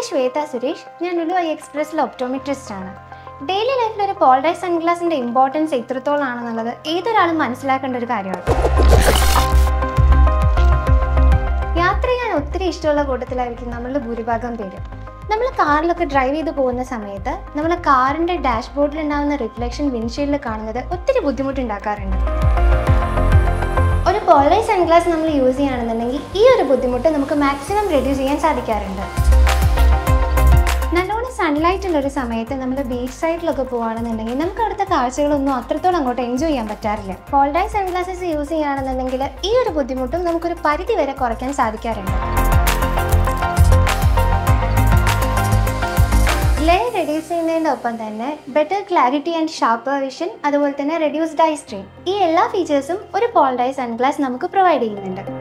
പേര് ശ്വേത സുരേഷ് ഞാൻ ലുലു ഐ എക്സ്പ്രസ്സിലെ ഒപ്റ്റോമെട്രിസ്റ്റ് ആണ് ഡെയിലി ലൈഫിൽ ഒരു പോളറൈസ് സൺഗ്ലാസിന്റെ ഇമ്പോർട്ടൻസ് എത്രത്തോളം ആണെന്നുള്ളത് ഏതൊരാളും മനസ്സിലാക്കേണ്ട ഒരു കാര്യമാണ് യാത്ര ചെയ്യാൻ ഒത്തിരി ഇഷ്ടമുള്ള കൂട്ടത്തിലായിരിക്കും നമ്മളുടെ ഭൂരിഭാഗം പേര് നമ്മൾ കാറിലൊക്കെ ഡ്രൈവ് ചെയ്ത് പോകുന്ന സമയത്ത് നമ്മൾ കാറിന്റെ ഡാഷ്ബോർഡിൽ ഉണ്ടാകുന്ന റിഫ്ലക്ഷൻ വിൻഷീൽഡിൽ കാണുന്നത് ഒത്തിരി ബുദ്ധിമുട്ടുണ്ടാക്കാറുണ്ട് ഒരു പോളറൈസ് സൺഗ്ലാസ് നമ്മൾ യൂസ് ചെയ്യുകയാണെന്നുണ്ടെങ്കിൽ ഈ ഒരു ബുദ്ധിമുട്ട് നമുക്ക് മാക്സിമം റെഡ്യൂസ് ചെയ്യാൻ സാധിക്കാറുണ്ട് നല്ലോണം സൺലൈറ്റ് ഉള്ള ഒരു സമയത്ത് നമ്മൾ ബീച്ച് സൈഡിലൊക്കെ പോകുകയാണെന്നുണ്ടെങ്കിൽ നമുക്ക് അവിടുത്തെ കാഴ്ചകളൊന്നും അത്രത്തോളം അങ്ങോട്ട് എൻജോയ് ചെയ്യാൻ പറ്റാറില്ല പോൾഡൈസ് സൺഗ്ലാസസ് യൂസ് ചെയ്യുകയാണെന്നുണ്ടെങ്കിൽ ഈ ഒരു ബുദ്ധിമുട്ടും നമുക്കൊരു പരിധി വരെ കുറയ്ക്കാൻ സാധിക്കാറുണ്ട് ലേ റെഡ്യൂസ് ചെയ്യുന്നതിൻ്റെ ഒപ്പം തന്നെ better clarity and sharper vision അതുപോലെ തന്നെ റെഡ്യൂസ്ഡ് ഐ സ്ട്രെയിൻ ഈ എല്ലാ ഫീച്ചേഴ്സും ഒരു പോൾഡൈ സൺഗ്ലാസ് നമുക്ക് പ്രൊവൈഡ് ചെയ്യുന്നുണ്ട്